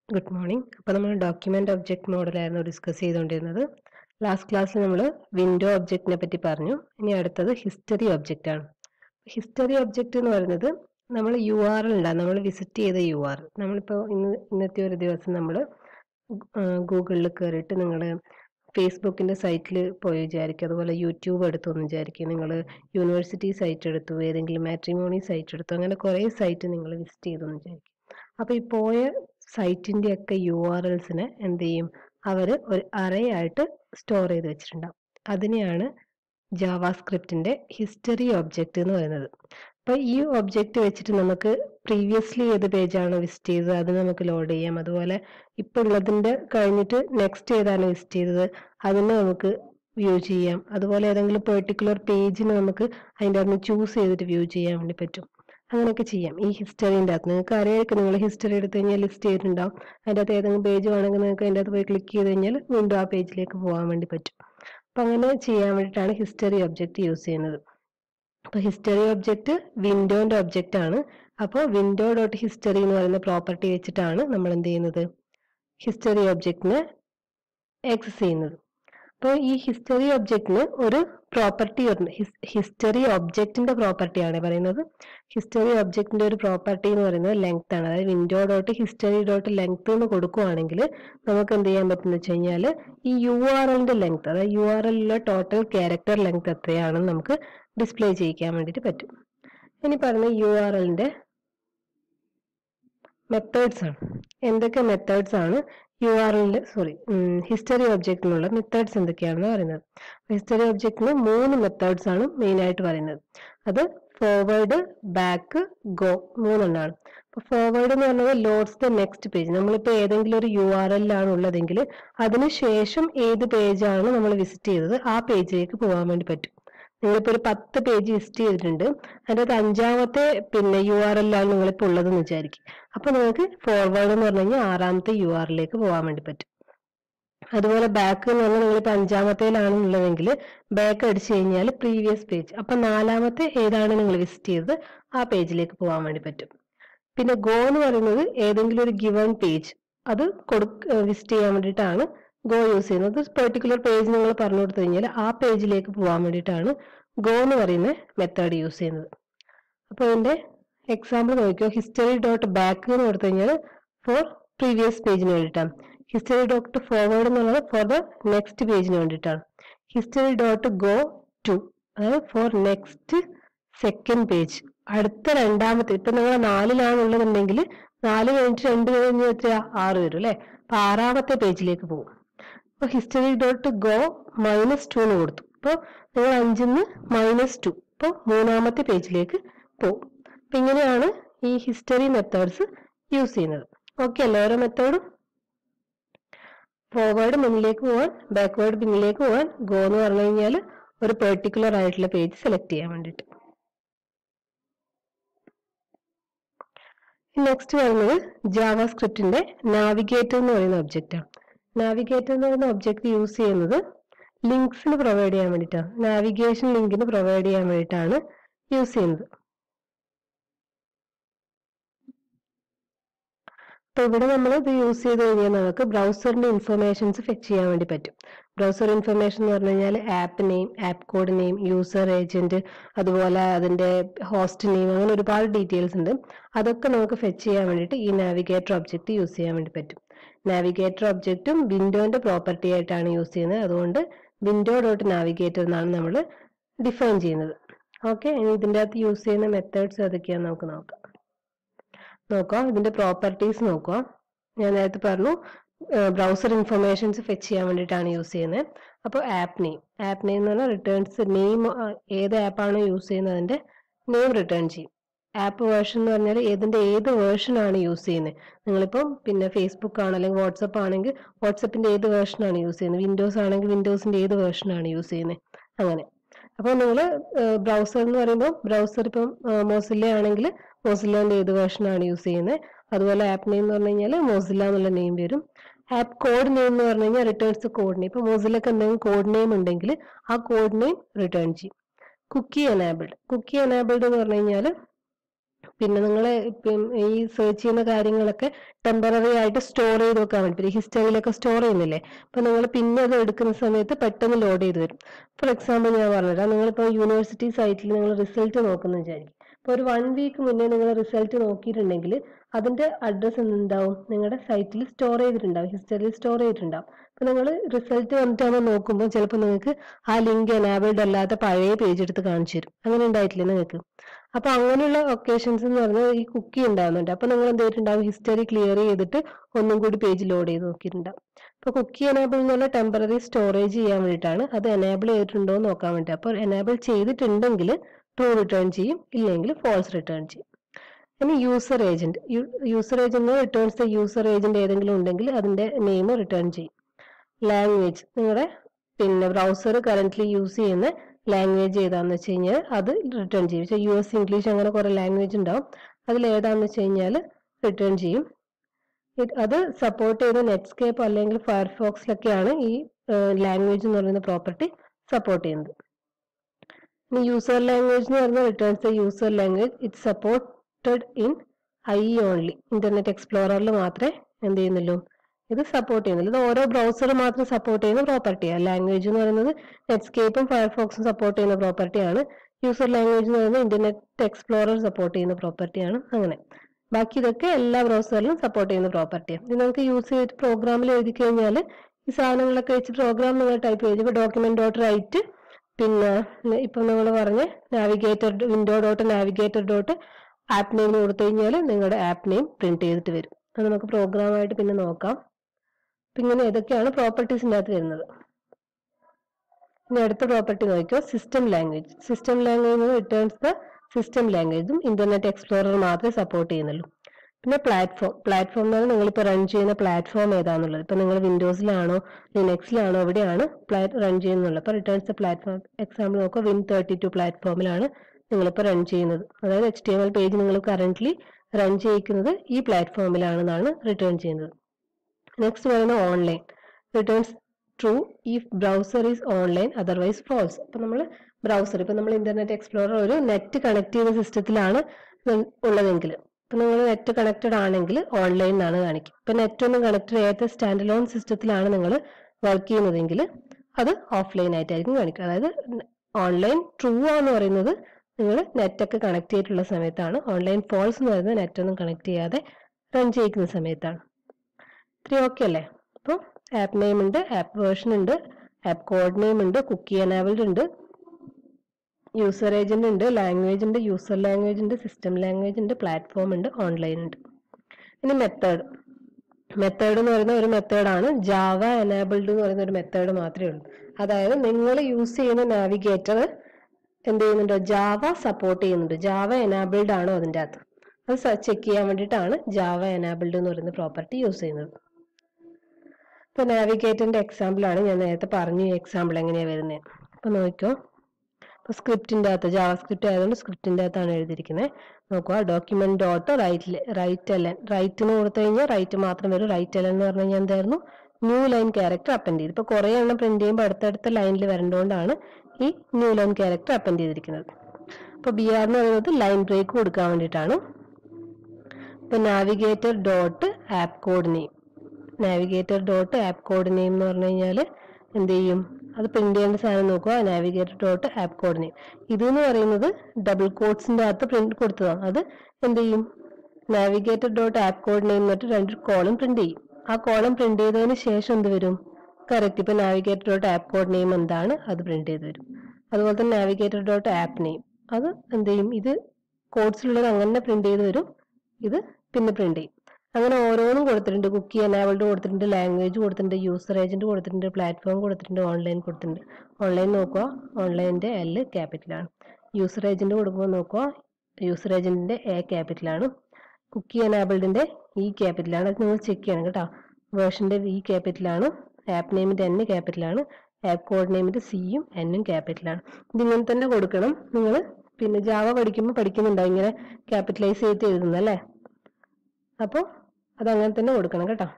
good morning അപ്പോൾ നമ്മൾ document object മോഡലായിരുന്നു ഡിസ്കസ് ചെയ്തുകൊണ്ടിരുന്നത് ലാസ്റ്റ് ക്ലാസ്സിൽ നമ്മൾ വിൻഡോ ഒബ്ജക്റ്റിനെ പറ്റി പറഞ്ഞു ഇനി അടുത്തത് ഹിസ്റ്ററി ഒബ്ജക്റ്റ് ആണ് ഹിസ്റ്ററി ഒബ്ജക്റ്റ് എന്ന് പറയുന്നത് നമ്മൾ യു ആർ എൽ ഉണ്ടാകും നമ്മൾ വിസിറ്റ് ചെയ്ത യു ആർ നമ്മളിപ്പോൾ ഇന്ന് ഇന്നത്തെ ഒരു ദിവസം നമ്മൾ ഗൂഗിളിൽ കയറിയിട്ട് നിങ്ങൾ ഫേസ്ബുക്കിൻ്റെ സൈറ്റിൽ പോയി വിചാരിക്കുക അതുപോലെ യൂട്യൂബ് എടുത്തു എന്ന് വിചാരിക്കുക നിങ്ങൾ യൂണിവേഴ്സിറ്റി സൈറ്റ് എടുത്തു ഏതെങ്കിലും മാട്രിമോണി സൈറ്റ് എടുത്തു അങ്ങനെ കുറേ സൈറ്റ് നിങ്ങൾ വിസിറ്റ് ചെയ്തു എന്ന് വിചാരിക്കും അപ്പോൾ ഈ പോയ സൈറ്റിൻ്റെ ഒക്കെ യു ആർ എൽസിനെ എന്ത് ചെയ്യും അവർ ഒരു അറേ ആയിട്ട് സ്റ്റോർ ചെയ്ത് വെച്ചിട്ടുണ്ടാവും അതിനെയാണ് ജാവാസ്ക്രിപ്റ്റിന്റെ ഹിസ്റ്ററി ഒബ്ജക്റ്റ് എന്ന് പറയുന്നത് അപ്പോൾ ഈ ഒബ്ജക്റ്റ് വെച്ചിട്ട് നമുക്ക് പ്രീവിയസ്ലി ഏത് പേജാണോ വിസിറ്റ് ചെയ്തത് അത് നമുക്ക് ലോഡ് ചെയ്യാം അതുപോലെ ഇപ്പോൾ ഉള്ളതിന്റെ കഴിഞ്ഞിട്ട് നെക്സ്റ്റ് ഏതാണ് വിസിറ്റ് ചെയ്തത് അതിനെ നമുക്ക് വ്യൂ ചെയ്യാം അതുപോലെ ഏതെങ്കിലും പെർട്ടിക്കുലർ പേജിന് നമുക്ക് അതിൻ്റെ അകത്ത് ചൂസ് ചെയ്തിട്ട് വ്യൂ ചെയ്യാൻ വേണ്ടി പറ്റും അങ്ങനെയൊക്കെ ചെയ്യാം ഈ ഹിസ്റ്ററിൻ്റെ അകത്ത് നിങ്ങൾക്ക് അറിയാമായിരിക്കും നിങ്ങൾ ഹിസ്റ്ററി എടുത്തു കഴിഞ്ഞാൽ ലിസ്റ്റ് ചെയ്തിട്ടുണ്ടാവും അതിൻ്റെ അകത്ത് ഏതെങ്കിലും പേജ് വേണമെങ്കിൽ നിങ്ങൾക്ക് അതിൻ്റെ അകത്ത് പോയി ക്ലിക്ക് ചെയ്ത് കഴിഞ്ഞാൽ വീണ്ടും ആ പേജിലേക്ക് പോകാൻ വേണ്ടി പറ്റും അപ്പം അങ്ങനെ ചെയ്യാൻ വേണ്ടിയിട്ടാണ് ഹിസ്റ്ററി ഒബ്ജക്റ്റ് യൂസ് ചെയ്യുന്നത് അപ്പോൾ ഹിസ്റ്ററി ഒബ്ജക്റ്റ് വിൻഡോൻ്റെ ഒബ്ജക്റ്റ് ആണ് അപ്പോൾ വിൻഡോ ഡോട്ട് ഹിസ്റ്ററി എന്ന് പറയുന്ന പ്രോപ്പർട്ടി വെച്ചിട്ടാണ് നമ്മൾ എന്ത് ചെയ്യുന്നത് ഹിസ്റ്ററി ഒബ്ജക്റ്റിനെ ആക്സസ് ചെയ്യുന്നത് അപ്പോൾ ഈ ഹിസ്റ്ററി ഒബ്ജക്റ്റിന് ഒരു പ്രോപ്പർട്ടി വരുന്നത് ഹിസ്റ്ററി ഒബ്ജക്റ്റിന്റെ പ്രോപ്പർട്ടിയാണ് പറയുന്നത് ഹിസ്റ്ററി ഒബ്ജക്റ്റിന്റെ ഒരു പ്രോപ്പർട്ടി എന്ന് പറയുന്നത് ലെങ്ത് ആണ് അതായത് window dot history dot length എന്ന് കൊടുക്കുവാണെങ്കിൽ നമുക്ക് എന്ത് ചെയ്യാൻ പറ്റുന്ന വെച്ച് കഴിഞ്ഞാൽ ഈ യു ആർ എല്ലിന്റെ ലെങ്ത് അതായത് യു ആർ എല്ലിലെ ടോട്ടൽ ക്യാരക്ടർ ലെങ്ത് എത്രയാണെന്ന് നമുക്ക് ഡിസ്പ്ലേ ചെയ്യിക്കാൻ വേണ്ടിയിട്ട് പറ്റും ഇനി പറയുന്ന യു ആർ എല്ലിന്റെ മെത്തേഡ്സ് ആണ് എന്തൊക്കെ മെത്തേഡ്സ് ആണ് യു ആർ എല്ലിൽ സോറി ഹിസ്റ്ററി ഒബ്ജക്റ്റിനുള്ള മെത്തേഡ്സ് എന്തൊക്കെയാണെന്ന് പറയുന്നത് ഹിസ്റ്ററി ഒബ്ജക്റ്റിന് മൂന്ന് മെത്തേഡ്സ് ആണ് മെയിൻ ആയിട്ട് പറയുന്നത് അത് ഫോർവേഡ് ബാക്ക് ഗോ മൂന്നെണ്ണമാണ് അപ്പൊ ഫോർവേഡ് എന്ന് പറഞ്ഞത് ലോഡ്സ് ദ നെക്സ്റ്റ് പേജ് നമ്മളിപ്പോൾ ഏതെങ്കിലും ഒരു യു ആർ എല്ലാണ് ഉള്ളതെങ്കിൽ അതിനുശേഷം ഏത് പേജാണ് നമ്മൾ വിസിറ്റ് ചെയ്തത് ആ പേജിലേക്ക് പോകാൻ വേണ്ടി പറ്റും നിങ്ങളിപ്പോൾ ഒരു പത്ത് പേജ് വിസിറ്റ് ചെയ്തിട്ടുണ്ട് അതിൻ്റെ അകത്ത് അഞ്ചാമത്തെ പിന്നെ യു ആർ എല്ലാണ് നിങ്ങളിപ്പോൾ ഉള്ളതെന്ന് വിചാരിക്കും അപ്പൊ നിങ്ങൾക്ക് ഫോർവേഡ് എന്ന് പറഞ്ഞു കഴിഞ്ഞാൽ ആറാമത്തെ യു ആറിലേക്ക് പോകാൻ വേണ്ടി പറ്റും അതുപോലെ ബാക്ക് എന്ന് പറഞ്ഞാൽ നിങ്ങളിപ്പോൾ അഞ്ചാമത്തേലാണ് ഉള്ളതെങ്കിൽ ബാക്ക് അടിച്ചു കഴിഞ്ഞാൽ പ്രീവിയസ് പേജ് അപ്പൊ നാലാമത്തെ ഏതാണ് നിങ്ങൾ വിസിറ്റ് ചെയ്തത് ആ പേജിലേക്ക് പോകാൻ വേണ്ടി പറ്റും പിന്നെ ഗോ എന്ന് പറയുന്നത് ഏതെങ്കിലും ഒരു ഗിവൺ പേജ് അത് കൊടുക്ക വിസിറ്റ് ചെയ്യാൻ വേണ്ടിയിട്ടാണ് ഗോ യൂസ് ചെയ്യുന്നത് പെർട്ടിക്കുലർ പേജ് നിങ്ങൾ പറഞ്ഞു കൊടുത്തു കഴിഞ്ഞാൽ ആ പേജിലേക്ക് പോകാൻ വേണ്ടിയിട്ടാണ് ഗോ എന്ന് പറയുന്ന മെത്തേഡ് യൂസ് ചെയ്യുന്നത് അപ്പോൾ ഇതിന്റെ എക്സാമ്പിൾ നോക്കിയോ ഹിസ്റ്ററി ഡോട്ട് ബാക്ക് എന്ന് കൊടുത്തു കഴിഞ്ഞാൽ ഫോർ പ്രീവിയസ് പേജിന് വേണ്ടിയിട്ടാണ് ഹിസ്റ്ററി ഡോട്ട് ഫോർവേഡ് എന്നുള്ളത് ഫോർ ദ നെക്സ്റ്റ് പേജിന് വേണ്ടിയിട്ടാണ് ഹിസ്റ്ററി ഡോട്ട് ഗോ ടു അതായത് ഫോർ നെക്സ്റ്റ് സെക്കൻഡ് പേജ് അടുത്ത രണ്ടാമത്തെ ഇപ്പൊ നിങ്ങൾ നാലിലാണ് ഉള്ളതുണ്ടെങ്കിൽ നാല് കഴിഞ്ഞിട്ട് രണ്ട് കഴിഞ്ഞ് എത്രയാ ആറ് വരും അല്ലെ അപ്പൊ ആറാമത്തെ പേജിലേക്ക് പോകും അപ്പൊ history dot go minus two എന്ന് കൊടുത്തു അപ്പോൾ നിങ്ങൾ അഞ്ചിന്ന് മൈനസ് ടു അപ്പോൾ മൂന്നാമത്തെ പേജിലേക്ക് പോകും അപ്പൊ ഇങ്ങനെയാണ് ഈ ഹിസ്റ്ററി മെത്തേഡ്സ് യൂസ് ചെയ്യുന്നത് ഓക്കെ അല്ലേ ഓരോ മെത്തേഡും ഫോർവേഡ് മുന്നിലേക്ക് പോകാൻ ബാക്ക്വേർഡ് പിന്നിലേക്ക് പോകാൻ ഗോ എന്ന് പറഞ്ഞു കഴിഞ്ഞാൽ ഒരു പെർട്ടിക്കുലർ ആയിട്ടുള്ള പേജ് സെലക്ട് ചെയ്യാൻ വേണ്ടിയിട്ട് നെക്സ്റ്റ് പറയുന്നത് ജാവ സ്ക്രിപ്റ്റിന്റെ നാവിഗേറ്റർ എന്ന് പറയുന്ന ഒബ്ജക്റ്റ് ആണ് നാവിഗേറ്റർ എന്ന് പറയുന്ന ഒബ്ജക്റ്റ് യൂസ് ചെയ്യുന്നത് ലിങ്ക്സിന് പ്രൊവൈഡ് ചെയ്യാൻ വേണ്ടിയിട്ടാണ് നാവിഗേഷൻ ലിങ്കിന് പ്രൊവൈഡ് ചെയ്യാൻ വേണ്ടിയിട്ടാണ് യൂസ് ചെയ്യുന്നത് അപ്പൊ ഇവിടെ നമ്മൾ ഇത് യൂസ് ചെയ്ത് കഴിഞ്ഞാൽ നമുക്ക് ബ്രൗസറിന്റെ ഇൻഫർമേഷൻസ് ഫെച്ച് ചെയ്യാൻ വേണ്ടി പറ്റും ബ്രൗസർ ഇൻഫർമേഷൻ എന്ന് പറഞ്ഞു കഴിഞ്ഞാൽ app name app code name user agent അതുപോലെ അതിന്റെ ഹോസ്റ്റ് നെയിം അങ്ങനെ ഒരുപാട് ഡീറ്റെയിൽസ് ഉണ്ട് അതൊക്കെ നമുക്ക് ഫെച്ച് ചെയ്യാൻ വേണ്ടിയിട്ട് ഈ നാവിഗേറ്റർ ഒബ്ജക്റ്റ് യൂസ് ചെയ്യാൻ വേണ്ടി പറ്റും നാവിഗേറ്റർ ഒബ്ജക്റ്റും വിൻഡോന്റെ പ്രോപ്പർട്ടി ആയിട്ടാണ് യൂസ് ചെയ്യുന്നത് അതുകൊണ്ട് വിൻഡോ ഡോട്ട് നാവിഗേറ്റർ എന്നാണ് നമ്മൾ ഡിഫൈൻ ചെയ്യുന്നത് ഓക്കെ ഇനി ഇതിൻ്റെ അകത്ത് യൂസ് ചെയ്യുന്ന മെത്തേഡ്സ് ഏതൊക്കെയാണെന്ന് നമുക്ക് നോക്കാം നോക്കാം ഇതിന്റെ പ്രോപ്പർട്ടീസ് നോക്കാം ഞാൻ നേരത്തെ പറഞ്ഞു ബ്രൗസർ ഇൻഫർമേഷൻസ് ഫെച്ച് ചെയ്യാൻ വേണ്ടിയിട്ടാണ് യൂസ് ചെയ്യുന്നത് അപ്പോൾ ആപ്പ് നെയിം ആപ്പ് നെയിം എന്ന് പറഞ്ഞാൽ റിട്ടേൺസ് നെയിം ഏത് ആപ്പാണോ യൂസ് ചെയ്യുന്നത് അതിന്റെ നെയിം റിട്ടേൺ ചെയ്യും ആപ്പ് വേർഷൻ എന്ന് പറഞ്ഞാൽ ഏതിന്റെ ഏത് വേർഷൻ ആണ് യൂസ് ചെയ്യുന്നത് നിങ്ങളിപ്പം പിന്നെ ഫേസ്ബുക്ക് ആണ് അല്ലെങ്കിൽ വാട്സപ്പ് ആണെങ്കിൽ വാട്സപ്പിന്റെ ഏത് വേർഷൻ ആണ് യൂസ് ചെയ്യുന്നത് വിൻഡോസ് ആണെങ്കിൽ വിൻഡോസിന്റെ ഏത് വേർഷൻ ആണ് യൂസ് ചെയ്യുന്നത് അങ്ങനെ അപ്പോൾ നിങ്ങൾ ബ്രൗസർ എന്ന് പറയുമ്പോൾ ബ്രൗസർ ഇപ്പം മോസില്ല ആണെങ്കിൽ മോസില്ലാന്റെ ഏത് വേർഷൻ ആണ് യൂസ് ചെയ്യുന്നത് അതുപോലെ ആപ്പ് നെയിം എന്ന് പറഞ്ഞു കഴിഞ്ഞാൽ മോസില്ല എന്നുള്ള നെയിം വരും ആപ്പ് കോഡ് നെയിം എന്ന് പറഞ്ഞു കഴിഞ്ഞാൽ റിട്ടേൺസ് കോഡ് നെയിം ഇപ്പൊ മോസിലൊക്കെ എന്തെങ്കിലും കോഡ് നെയിം ഉണ്ടെങ്കിൽ ആ കോഡ് നെയിം റിട്ടേൺ ചെയ്യും കുക്കി എനാബിൾഡ് കുക്കി എനാബിൾഡ് എന്ന് പറഞ്ഞു കഴിഞ്ഞാൽ പിന്നെ നിങ്ങൾ ഈ സെർച്ച് ചെയ്യുന്ന കാര്യങ്ങളൊക്കെ ടെമ്പററി ആയിട്ട് സ്റ്റോർ ചെയ്ത് വെക്കാൻ വേണ്ടി പിന്നെ ഹിസ്റ്ററിയിലൊക്കെ സ്റ്റോർ ചെയ്യുന്നില്ലേ അപ്പൊ നിങ്ങൾ പിന്നെ അത് എടുക്കുന്ന സമയത്ത് പെട്ടെന്ന് ലോഡ് ചെയ്ത് വരും ഫോർ എക്സാമ്പിൾ ഞാൻ പറഞ്ഞുതരാം നിങ്ങളിപ്പോൾ യൂണിവേഴ്സിറ്റി സൈറ്റിൽ നിങ്ങൾ റിസൾട്ട് നോക്കുന്നു വിചാരിക്കും അപ്പോൾ ഒരു വൺ വീക്ക് മുന്നേ നിങ്ങൾ റിസൾട്ട് നോക്കിയിട്ടുണ്ടെങ്കിൽ അതിന്റെ അഡ്രസ്സ് എന്തുണ്ടാവും നിങ്ങളുടെ സൈറ്റിൽ സ്റ്റോർ ചെയ്തിട്ടുണ്ടാവും ഹിസ്റ്ററിയിൽ സ്റ്റോർ ചെയ്തിട്ടുണ്ടാവും അപ്പൊ നിങ്ങൾ റിസൾട്ട് വന്നിട്ടാണ് നോക്കുമ്പോൾ ചിലപ്പോൾ നിങ്ങൾക്ക് ആ ലിങ്ക് എനാബിൾഡ് അല്ലാത്ത പഴയ പേജ് എടുത്ത് കാണിച്ചു തരും അങ്ങനെ ഉണ്ടായിട്ടില്ലേ നിങ്ങൾക്ക് അപ്പൊ അങ്ങനെയുള്ള ഒക്കേഷൻസ് എന്ന് പറഞ്ഞാൽ ഈ കുക്കി ഉണ്ടാകുന്നുണ്ട് അപ്പൊ നിങ്ങൾ എന്ത് ചെയ്തിട്ടുണ്ടാവും ഹിസ്റ്ററി ക്ലിയർ ചെയ്തിട്ട് ഒന്നും കൂടി പേജ് ലോഡ് ചെയ്ത് നോക്കിയിട്ടുണ്ടാവും അപ്പൊ കുക്കി എനാബിൾ എന്ന് പറഞ്ഞാൽ ടെമ്പററി സ്റ്റോറേജ് ചെയ്യാൻ വേണ്ടിയിട്ടാണ് അത് എനാബിൾ ചെയ്തിട്ടുണ്ടോ എന്ന് നോക്കാൻ വേണ്ടി അപ്പോൾ എനാബിൾ ചെയ്തിട്ടുണ്ടെങ്കിൽ ട്രൂ റിട്ടേൺ ചെയ്യും ഇല്ലെങ്കിൽ ഫോൾസ് റിട്ടേൺ ചെയ്യും ഇനി user agent user agent returns the user agent ഏതെങ്കിലും ഉണ്ടെങ്കിൽ അതിന്റെ നെയിം റിട്ടേൺ ചെയ്യും ലാംഗ്വേജ് നിങ്ങളുടെ പിന്നെ ബ്രൗസർ കറന്റ്ലി യൂസ് ചെയ്യുന്ന ലാംഗ്വേജ് ഏതാന്ന് വെച്ച് കഴിഞ്ഞാൽ അത് റിട്ടേൺ ചെയ്യും യു എസ് ഇംഗ്ലീഷ് അങ്ങനെ കുറെ ലാംഗ്വേജ് ഉണ്ടാവും അതിൽ ഏതാന്ന് വെച്ച് കഴിഞ്ഞാൽ റിട്ടേൺ ചെയ്യും ഇത് അത് സപ്പോർട്ട് ചെയ്ത നെറ്റ്സ്കേപ്പ് അല്ലെങ്കിൽ ഫയർഫോക്സിലൊക്കെയാണ് ഈ ലാംഗ്വേജ് എന്ന് പറയുന്ന പ്രോപ്പർട്ടി സപ്പോർട്ട് ചെയ്യുന്നത് ഇനി യൂസർ ലാംഗ്വേജ് എന്ന് പറഞ്ഞാൽ returns the user language it supported in I only internet എക്സ്പ്ലോററിൽ മാത്രമേ എന്ത് ചെയ്യുന്നുള്ളൂ ഇത് സപ്പോർട്ട് ചെയ്യുന്നില്ല ഇത് ഓരോ ബ്രൗസർ മാത്രം സപ്പോർട്ട് ചെയ്യുന്ന പ്രോപ്പർട്ടിയാണ് ലാംഗ്വേജ് എന്ന് പറയുന്നത് നെറ്റ്സ്കേപ്പും ഫയർഫോക്സും സപ്പോർട്ട് ചെയ്യുന്ന പ്രോപ്പർട്ടിയാണ് യൂസർ ലാംഗ്വേജ് എന്ന് പറയുന്നത് ഇന്റർനെറ്റ് എക്സ്പ്ലോറർ സപ്പോർട്ട് ചെയ്യുന്ന പ്രോപ്പർട്ടിയാണ് അങ്ങനെ ബാക്കി ഇതൊക്കെ എല്ലാ ബ്രൗസറിലും സപ്പോർട്ട് ചെയ്യുന്ന പ്രോപ്പർട്ടിയാണ് ഇത് നിങ്ങൾക്ക് യൂസ് ചെയ്തിട്ട് പ്രോഗ്രാമിൽ എഴുതി കഴിഞ്ഞാൽ ഈ സാധനങ്ങളൊക്കെ വെച്ച് പ്രോഗ്രാം നിങ്ങൾ ടൈപ്പ് ചെയ്ത് ഇപ്പോൾ ഡോക്യുമെന്റ് ഡോട്ട് റൈറ്റ് പിന്നെ ഇപ്പം നമ്മൾ പറഞ്ഞ navigator window dot navigator dot app name കൊടുത്തു കഴിഞ്ഞാൽ നിങ്ങളുടെ ആപ്പ് നെയിം പ്രിന്റ് ചെയ്തിട്ട് വരും അത് നമുക്ക് പ്രോഗ്രാമായിട്ട് പിന്നെ നോക്കാം അപ്പൊ ഇങ്ങനെ ഇതൊക്കെയാണ് പ്രോപ്പർട്ടീസിൻ്റെ അകത്ത് വരുന്നത് ഇനി അടുത്ത പ്രോപ്പർട്ടി നോക്കിയോ system language system language returns the system ലാംഗ്വേജും ഇന്റർനെറ്റ് എക്സ്പ്ലോറർ മാത്രമേ സപ്പോർട്ട് ചെയ്യുന്നുള്ളൂ പിന്നെ പ്ലാറ്റ്ഫോം പ്ലാറ്റ്ഫോം എന്ന് പറഞ്ഞാൽ നിങ്ങളിപ്പോൾ റൺ ചെയ്യുന്ന പ്ലാറ്റ്ഫോം ഏതാണെന്നുള്ളത് ഇപ്പൊ നിങ്ങൾ വിൻഡോസിലാണോ ലിനക്സിലാണോ എവിടെയാണ് റൺ ചെയ്യുന്നുള്ളത് അപ്പോൾ റിട്ടേൺസ് ദ പ്ലാറ്റ്ഫോം എക്സാമ്പിൾ നോക്കുക വിൻ തേർട്ടി ടു പ്ലാറ്റ്ഫോമിലാണ് നിങ്ങളിപ്പോൾ റൺ ചെയ്യുന്നത് അതായത് H T M L page നിങ്ങൾ കറന്റ്ലി റൺ ചെയ്യിക്കുന്നത് ഈ പ്ലാറ്റ്ഫോമിലാണെന്നാണ് റിട്ടേൺ ചെയ്യുന്നത് നെക്സ്റ്റ് പറയുന്ന online returns true if browser is online otherwise false അപ്പൊ നമ്മൾ ബ്രൗസർ ഇപ്പൊ നമ്മൾ ഇന്റർനെറ്റ് എക്സ്പ്ലോറർ ഒരു നെറ്റ് കണക്ട് ചെയ്ത സിസ്റ്റത്തിലാണ് ഉള്ളതെങ്കിൽ ഇപ്പൊ നിങ്ങൾ നെറ്റ് കണക്റ്റഡ് ആണെങ്കിൽ ഓൺലൈൻ എന്നാണ് കാണിക്കുക ഇപ്പൊ നെറ്റ് ഒന്നും കണക്ട് ചെയ്യാത്ത സ്റ്റാൻഡ് ലോൺ സിസ്റ്റത്തിലാണ് നിങ്ങൾ വർക്ക് ചെയ്യുന്നതെങ്കിൽ അത് ഓഫ്ലൈൻ ആയിട്ടായിരിക്കും കാണിക്കുക അതായത് ഓൺലൈൻ ട്രൂ എന്ന് പറയുന്നത് നിങ്ങൾ നെറ്റൊക്കെ കണക്ട് ചെയ്തിട്ടുള്ള സമയത്താണ് ഓൺലൈൻ ഫോൾസ് എന്ന് പറയുന്നത് നെറ്റ് ഒന്നും കണക്ട് ചെയ്യാതെ റൺ ചെയ്യിക്കുന്ന സമയത്താണ് ഇത്രയും ഓക്കെ അല്ലേ അപ്പോൾ ആപ്പ് നെയിം ഉണ്ട് ആപ്പ് വേർഷൻ ഉണ്ട് ആപ്പ് കോഡ് നെയിം ഉണ്ട് കുക്കി എനാബിൾഡ് ഉണ്ട് യൂസർ ഏജന്റ് ഉണ്ട് ലാംഗ്വേജ് ഉണ്ട് യൂസർ ലാംഗ്വേജ് ഉണ്ട് സിസ്റ്റം ലാംഗ്വേജ് ഉണ്ട് പ്ലാറ്റ്ഫോം ഉണ്ട് ഓൺലൈൻ ഉണ്ട് ഇനി മെത്തേഡ് മെത്തേഡ് എന്ന് പറയുന്ന ഒരു മെത്തേഡാണ് ജാവ എനാബിൾഡ് എന്ന് പറയുന്ന ഒരു മെത്തേഡ് മാത്രമേ ഉള്ളൂ അതായത് നിങ്ങൾ യൂസ് ചെയ്യുന്ന നാവിഗേറ്റർ എന്ത് ചെയ്യുന്നുണ്ട് ജാവ സപ്പോർട്ട് ചെയ്യുന്നുണ്ട് ജാവ എനാബിൾഡ് ആണോ അതിൻ്റെ അകത്ത് അത് ചെക്ക് ചെയ്യാൻ വേണ്ടിയിട്ടാണ് ജാവ എനാബിൾഡ് എന്ന് പറയുന്ന പ്രോപ്പർട്ടി യൂസ് ചെയ്യുന്നത് ഇപ്പൊ നാവിഗേറ്ററിന്റെ എക്സാമ്പിൾ ആണ് ഞാൻ നേരത്തെ പറഞ്ഞു ഈ എക്സാമ്പിൾ എങ്ങനെയാ വരുന്നത് അപ്പൊ നോക്കിക്കോ ഇപ്പൊ സ്ക്രിപ്റ്റിന്റെ അകത്ത് ജാവ സ്ക്രിപ്റ്റ് ആയതുകൊണ്ട് സ്ക്രിപ്റ്റിന്റെ അകത്താണ് എഴുതിയിരിക്കുന്നത് നോക്കുക ഡോക്യുമെന്റ് ഡോട്ട് റൈറ്റ് റൈറ്റ് എലൻ റൈറ്റിന് കൊടുത്തു കഴിഞ്ഞാൽ റൈറ്റ് മാത്രം വരും റൈറ്റ് എലൻ എന്ന് പറഞ്ഞു കഴിഞ്ഞാൽ എന്തായിരുന്നു ന്യൂ ലൈൻ ക്യാരക്ടർ അപ്പൻഡ് ചെയ്ത് ഇപ്പൊ കുറെ എണ്ണം പ്രിന്റ് ചെയ്യുമ്പോൾ അടുത്തടുത്ത ലൈനിൽ വരേണ്ടതുകൊണ്ടാണ് ഈ ന്യൂ ലൈൻ ക്യാരക്ടർ അപ്പൻഡ് ചെയ്തിരിക്കുന്നത് അപ്പൊ ബി ആർ എന്ന് പറയുന്നത് ലൈൻ ബ്രേക്ക് കൊടുക്കാൻ വേണ്ടിയിട്ടാണ് ഇപ്പൊ navigator dot app code name navigator dot app code name എന്ന് പറഞ്ഞു കഴിഞ്ഞാൽ എന്ത് ചെയ്യും അത് പ്രിന്റ് ചെയ്യേണ്ട സാധനം നോക്കുക navigator dot app code name ഇത് എന്ന് പറയുന്നത് ഡബിൾ കോഡ്സിന്റെ അകത്ത് പ്രിന്റ് കൊടുത്തതാണ് അത് എന്ത് ചെയ്യും navigator dot app code name എന്നിട്ട് രണ്ട് കോളം പ്രിന്റ് ചെയ്യും ആ കോളം പ്രിന്റ് ചെയ്തതിന് ശേഷം എന്ത് വരും കറക്റ്റ് ഇപ്പൊ navigator dot app code name എന്താണ് അത് പ്രിന്റ് ചെയ്ത് വരും അതുപോലെ തന്നെ നാവിഗേറ്റർ ഡോട്ട് ആപ്പ് നെയിം അത് എന്ത് ചെയ്യും ഇത് കോഡ്സിലുള്ളത് അങ്ങനെ പ്രിന്റ് ചെയ്ത് വരും ഇത് പിന്നെ പ്രിന്റ് ചെയ്യും അങ്ങനെ ഓരോന്നും കൊടുത്തിട്ടുണ്ട് കുക്കി എനാബിൾഡ് കൊടുത്തിട്ടുണ്ട് ലാംഗ്വേജ് കൊടുത്തിട്ടുണ്ട് യൂസർ ഏജന്റ് കൊടുത്തിട്ടുണ്ട് പ്ലാറ്റ്ഫോം കൊടുത്തിട്ടുണ്ട് ഓൺലൈൻ കൊടുത്തിട്ടുണ്ട് ഓൺലൈൻ നോക്കുക ഓൺലൈനിന്റെ എൽ ക്യാപിറ്റലാണ് യൂസർ ഏജന്റ് കൊടുക്കുമ്പോൾ നോക്കുക യൂസർ ഏജന്റിന്റെ എ ക്യാപിറ്റലാണ് കുക്കി എനാബിൾഡിന്റെ ഇ ക്യാപിറ്റലാണ് അത് നിങ്ങൾ ചെക്ക് ചെയ്യണം കേട്ടോ വേർഷന്റെ വി ക്യാപിറ്റലാണ് ആപ്പ് നെയിമിന്റെ എൻ ക്യാപിറ്റലാണ് ആപ്പ് കോഡ് നെയിമിന്റെ സിയും എന്നും ക്യാപിറ്റലാണ് ഇതിങ്ങനെ തന്നെ കൊടുക്കണം നിങ്ങൾ പിന്നെ ജാവ പഠിക്കുമ്പോൾ പഠിക്കുന്നുണ്ടാവും ഇങ്ങനെ ക്യാപിറ്റലൈസ് ചെയ്ത് എഴുതുന്നല്ലേ അപ്പോൾ അത് അങ്ങനെ തന്നെ കൊടുക്കണം കേട്ടോ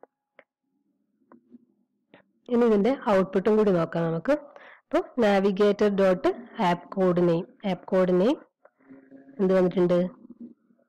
ഇനി ഇതിന്റെ ഔട്ട്പുട്ടും കൂടി നോക്കാം നമുക്ക് അപ്പോൾ navigator dot app code name app code name എന്ത് വന്നിട്ടുണ്ട്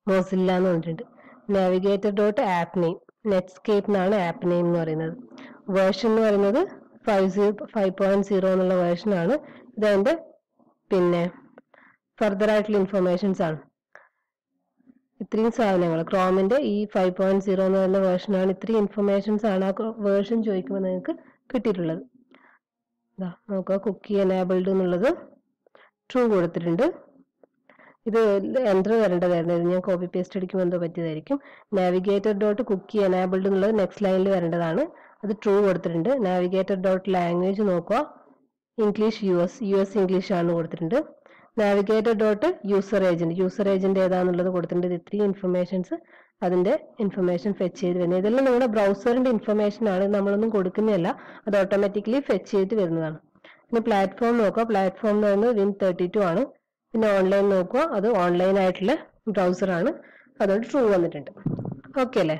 മോസില്ല എന്ന് പറഞ്ഞിട്ടുണ്ട് navigator dot app name Netscape എന്നാണ് ആപ്പ് നെയിം എന്ന് പറയുന്നത് വേർഷൻ എന്ന് പറയുന്നത് five zero five point zero എന്നുള്ള വേർഷൻ ആണ് ഇതതിന്റെ പിന്നെ ഫർദർ ആയിട്ടുള്ള ഇൻഫർമേഷൻസ് ആണ് ഇത്രയും സാധനങ്ങൾ ക്രോമിന്റെ ഈ ഫൈവ് പോയിന്റ് സീറോ എന്ന് പറയുന്ന വേർഷനാണ് ഇത്രയും ഇൻഫർമേഷൻസ് ആണ് ആ വേർഷൻ ചോദിക്കുമ്പോൾ നിങ്ങൾക്ക് കിട്ടിയിട്ടുള്ളത് ഇതാ നോക്കുക കുക്കി എനേബിൾഡ് എന്നുള്ളത് ട്രൂ കൊടുത്തിട്ടുണ്ട് ഇത് എൻ്റർ വരേണ്ടതായിരുന്നു ഇത് ഞാൻ കോപ്പി പേസ്റ്റ് അടിക്കുമ്പോൾ എന്തോ പറ്റിയതായിരിക്കും നാവിഗേറ്റർ ഡോട്ട് കുക്കി എനേബിൾഡ് എന്നുള്ളത് നെക്സ്റ്റ് ലൈനിൽ വരേണ്ടതാണ് അത് ട്രൂ കൊടുത്തിട്ടുണ്ട് നാവിഗേറ്റർ ഡോട്ട് ലാംഗ്വേജ് നോക്കുക English U S U S English ആണ് കൊടുത്തിട്ടുണ്ട് navigator dot user agent user agent ഏതാന്നുള്ളത് കൊടുത്തിട്ടുണ്ട് ഇത് ഇത്രയും ഇൻഫർമേഷൻസ് അതിന്റെ ഇൻഫർമേഷൻ ഫെച്ച് ചെയ്ത് വരുന്നത് ഇതെല്ലാം നിങ്ങളുടെ ബ്രൗസറിന്റെ ഇൻഫർമേഷൻ ആണ് നമ്മളൊന്നും കൊടുക്കുന്നില്ല അത് ഓട്ടോമാറ്റിക്കലി ഫെച്ച് ചെയ്തിട്ട് വരുന്നതാണ് പിന്നെ പ്ലാറ്റ്ഫോം നോക്കുക പ്ലാറ്റ്ഫോം എന്ന് പറയുന്നത് വിൻ തേർട്ടി ടു ആണ് പിന്നെ ഓൺലൈൻ നോക്കുക അത് ഓൺലൈൻ ആയിട്ടുള്ള ബ്രൗസർ ആണ് അതുകൊണ്ട് ട്രൂ വന്നിട്ടുണ്ട് ഓക്കെ അല്ലേ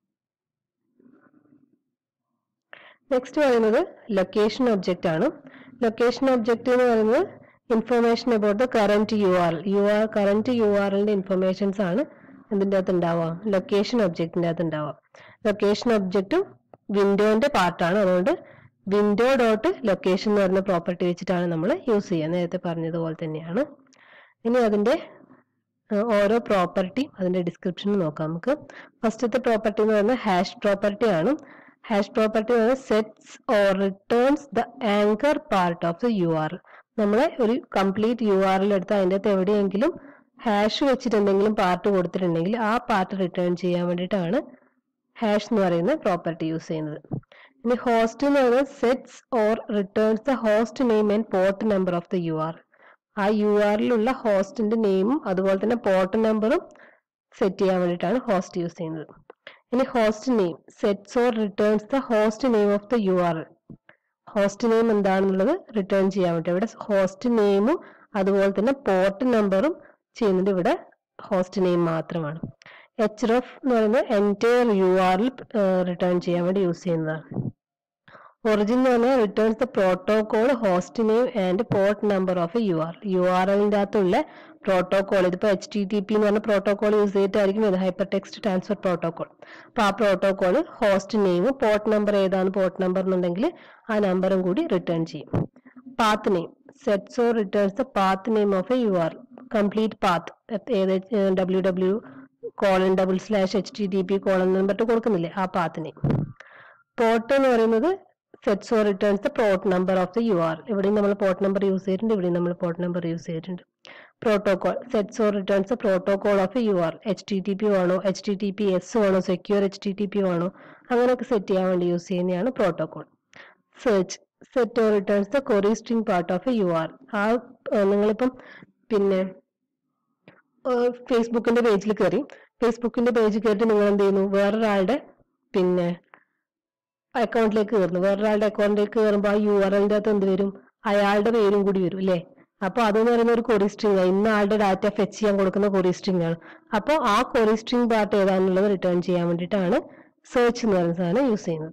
നെക്സ്റ്റ് പറയുന്നത് ലൊക്കേഷൻ ഒബ്ജക്റ്റ് ആണ് ലൊക്കേഷൻ ഒബ്ജക്റ്റ് എന്ന് പറയുന്നത് information about the current U R U R current U ആറിന്റെ ഇൻഫർമേഷൻസ് ആണ് ഇതിൻ്റെ അകത്ത് ഉണ്ടാവുക ലൊക്കേഷൻ ഒബ്ജക്റ്റിന്റെ അകത്ത് ഉണ്ടാവുക ലൊക്കേഷൻ ഒബ്ജക്റ്റും വിൻഡോന്റെ പാർട്ടാണ് അതുകൊണ്ട് വിൻഡോ ഡോട്ട് ലൊക്കേഷൻ എന്ന് പറയുന്ന പ്രോപ്പർട്ടി വെച്ചിട്ടാണ് നമ്മൾ യൂസ് ചെയ്യുക നേരത്തെ പറഞ്ഞതുപോലെ തന്നെയാണ് ഇനി അതിന്റെ ഏഹ്, ഓരോ പ്രോപ്പർട്ടിയും അതിന്റെ ഡിസ്ക്രിപ്ഷൻ നോക്കാം നമുക്ക് ഫസ്റ്റത്തെ പ്രോപ്പർട്ടി എന്ന് പറയുന്നത് ഹാഷ് പ്രോപ്പർട്ടി ആണ് ഹാഷ് പ്രോപ്പർട്ടി എന്ന് പറയുന്നത് sets or returns the anchor part of the U R നമ്മൾ ഒരു കംപ്ലീറ്റ് യു ആറിൽ എടുത്ത് അതിൻ്റെ അകത്ത് എവിടെയെങ്കിലും ഹാഷ് വെച്ചിട്ട് എന്തെങ്കിലും പാർട്ട് കൊടുത്തിട്ടുണ്ടെങ്കിൽ ആ പാർട്ട് റിട്ടേൺ ചെയ്യാൻ വേണ്ടിയിട്ടാണ് ഹാഷ് എന്ന് പറയുന്ന പ്രോപ്പർട്ടി യൂസ് ചെയ്യുന്നത് ഇനി ഹോസ്റ്റ് എന്ന് പറയുന്നത് sets or returns the host name and port number of the U R ആ യു ആറിലുള്ള ഹോസ്റ്റിന്റെ നെയിമും അതുപോലെ തന്നെ പോർട്ട് നമ്പറും സെറ്റ് ചെയ്യാൻ വേണ്ടിയിട്ടാണ് ഹോസ്റ്റ് യൂസ് ചെയ്യുന്നത് ഇനി host name sets or returns the host name of the U R host name എന്താണെന്നുള്ളത് റിട്ടേൺ ചെയ്യാൻ വേണ്ടി ഇവിടെ ഹോസ്റ്റ് നെയിമും അതുപോലെ തന്നെ പോർട്ട് നമ്പറും ചെയ്യുന്നത് ഇവിടെ ഹോസ്റ്റ് നെയിം മാത്രമാണ് എച്ച് റഫ് എന്ന് പറയുന്നത് എൻറ്റയർ യു ആറിൽ റിട്ടേൺ ചെയ്യാൻ വേണ്ടി യൂസ് ചെയ്യുന്നതാണ് ഒറിജിൻ എന്ന് പറഞ്ഞാൽ returns the protocol host name and port number of a U R U R എല്ലിൻ്റെ അകത്തുള്ള പ്രോട്ടോകോൾ ഇതിപ്പോൾ എച്ച് ടി ടി പി എന്ന് പറഞ്ഞ പ്രോട്ടോകോൾ യൂസ് ചെയ്തിട്ടായിരിക്കും ഇത് ഹൈപ്പർ ടെക്സ്റ്റ് ട്രാൻസ്ഫർ പ്രോട്ടോകോൾ അപ്പോൾ ആ പ്രോട്ടോകോൾ ഹോസ്റ്റ് നെയിമും പോർട്ട് നമ്പർ ഏതാണ് പോർട്ട് നമ്പർ എന്നുണ്ടെങ്കിൽ ആ നമ്പറും കൂടി റിട്ടേൺ ചെയ്യും path name sets or returns the path name of a U R complete path ഏത് W W colon double slash H T T P colon number കൊടുക്കുന്നില്ലേ ആ പാത്ത് നെയിം പോർട്ട് എന്ന് പറയുന്നത് sets or returns the port number of the U R ഇവിടെയും നമ്മൾ port number use ചെയ്തിട്ടുണ്ട് ഇവിടെയും നമ്മൾ പോർട്ട് നമ്പർ യൂസ് ചെയ്തിട്ടുണ്ട് protocol sets or returns the protocol of a U R H T T P വേണോ H T T P S വേണോ secure H T T P വേണോ അങ്ങനെയൊക്കെ സെറ്റ് ചെയ്യാൻ വേണ്ടി യൂസ് ചെയ്യുന്നതാണ് protocol search set or returns the query string part of a U R ആ ഏഹ്, നിങ്ങളിപ്പം പിന്നെ ഫേസ്ബുക്കിന്റെ പേജിൽ കയറി ഫേസ്ബുക്കിന്റെ പേജ് കയറിയിട്ട് നിങ്ങൾ എന്ത് ചെയ്യുന്നു വേറൊരാളുടെ പിന്നെ അക്കൗണ്ടിലേക്ക് കയറുന്നു വേറൊരാളുടെ അക്കൗണ്ടിലേക്ക് കയറുമ്പോൾ ആ യു ആർ എല്ലിന്റെ അകത്ത് എന്ത് വരും അയാളുടെ പേരും കൂടി വരും അല്ലേ അപ്പൊ അതെന്ന് പറയുന്ന ഒരു കൊറി സ്ട്രിംഗ് ആണ് ഇന്ന ആളുടെ ഡാറ്റ ഫെച്ച് ചെയ്യാൻ കൊടുക്കുന്ന കൊറി സ്ട്രിംഗ് ആണ് അപ്പോൾ ആ കൊറി സ്ട്രിംഗ് പാർട്ട് ഏതാണെന്നുള്ളത് റിട്ടേൺ ചെയ്യാൻ വേണ്ടിയിട്ടാണ് സെർച്ച് എന്ന് പറയുന്ന സാധനം യൂസ് ചെയ്യുന്നത്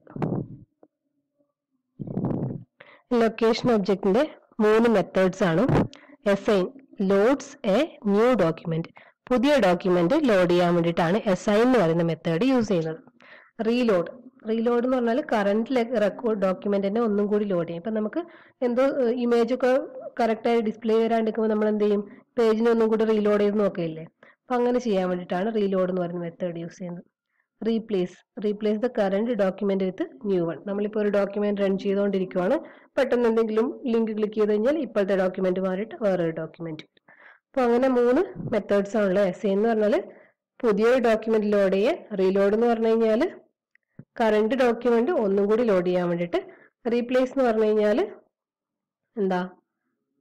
ലൊക്കേഷൻ ഒബ്ജക്റ്റിന്റെ മൂന്ന് മെത്തേഡ്സ് ആണ് assign loads a new document പുതിയ ഡോക്യുമെന്റ് ലോഡ് ചെയ്യാൻ വേണ്ടിയിട്ടാണ് എസൈൻ എന്ന് പറയുന്ന മെത്തേഡ് യൂസ് ചെയ്യുന്നത് റീലോഡ് റീലോഡ് എന്ന് പറഞ്ഞാൽ കറണ്ട് റെക്കോർഡ് ഡോക്യുമെന്റ് തന്നെ ഒന്നും കൂടി ലോഡ് ചെയ്യും ഇപ്പൊ നമുക്ക് എന്തോ ഇമേജ് ഒക്കെ കറക്റ്റ് ആയി ഡിസ്പ്ലേ വരാണ്ടിരിക്കുമ്പോൾ നമ്മൾ എന്ത് ചെയ്യും പേജിനെ ഒന്നും കൂടി റീലോഡ് ചെയ്ത് നോക്കിയില്ലേ അപ്പൊ അങ്ങനെ ചെയ്യാൻ വേണ്ടിയിട്ടാണ് റീലോഡ് എന്ന് പറയുന്ന മെത്തേഡ് യൂസ് ചെയ്യുന്നത് replace replace the current document with new one നമ്മളിപ്പോൾ ഒരു ഡോക്യുമെന്റ് റൺ ചെയ്തുകൊണ്ടിരിക്കുവാണ് പെട്ടെന്ന് എന്തെങ്കിലും ലിങ്ക് ക്ലിക്ക് ചെയ്ത് കഴിഞ്ഞാൽ ഇപ്പോഴത്തെ ഡോക്യുമെന്റ് മാറിയിട്ട് വേറൊരു ഡോക്യുമെന്റ് അപ്പോൾ അങ്ങനെ മൂന്ന് മെത്തേഡ്സ് ആണുള്ളത് എസ് എന്ന് പറഞ്ഞാൽ പുതിയൊരു ഡോക്യുമെന്റ് ലോഡ് ചെയ്യാൻ റീലോഡ് എന്ന് പറഞ്ഞു കഴിഞ്ഞാൽ കറണ്ട് ഡോക്യുമെന്റ് ഒന്നും കൂടി ലോഡ് ചെയ്യാൻ വേണ്ടിയിട്ട് റീപ്ലേസ് എന്ന് പറഞ്ഞു കഴിഞ്ഞാൽ എന്താ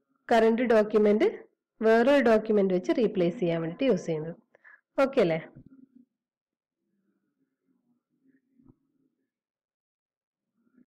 കറണ്ട് ഡോക്യുമെന്റ് വേറൊരു ഡോക്യുമെന്റ് വെച്ച് റീപ്ലേസ് ചെയ്യാൻ വേണ്ടിയിട്ട് യൂസ് ചെയ്യുന്നത് ഓക്കെ അല്ലേ